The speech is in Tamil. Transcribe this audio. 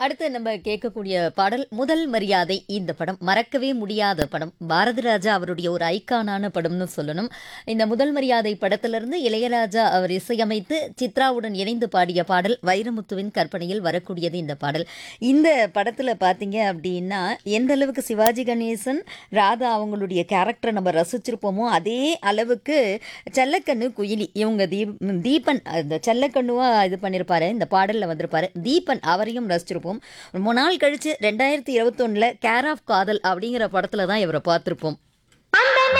அடுத்து நம்ம கேட்கக்கூடிய பாடல் முதல் மரியாதை இந்த படம் மறக்கவே முடியாத படம் பாரதி ராஜா அவருடைய ஒரு ஐக்கானான படம்னு சொல்லணும் இந்த முதல் மரியாதை படத்திலிருந்து இளையராஜா அவர் இசையமைத்து சித்ராவுடன் இணைந்து பாடிய பாடல் வைரமுத்துவின் கற்பனையில் வரக்கூடியது இந்த பாடல் இந்த படத்தில் பார்த்தீங்க அப்படின்னா எந்த அளவுக்கு சிவாஜி கணேசன் ராதா அவங்களுடைய கேரக்டரை நம்ம ரசிச்சிருப்போமோ அதே அளவுக்கு செல்லக்கண்ணு குயிலி இவங்க தீப் தீபன் அந்த செல்லக்கண்ணுவா இது பண்ணியிருப்பாரு இந்த பாடலில் வந்திருப்பாரு தீபன் அவரையும் ரசிச்சிருப்போம் ரொம்ப நாள் கழிச்சு ரெண்டாயிரத்தி இருபத்தொன்னில் கேர் ஆஃப் காதல் அப்படிங்கிற படத்தில் தான் இவரை பார்த்துருப்போம்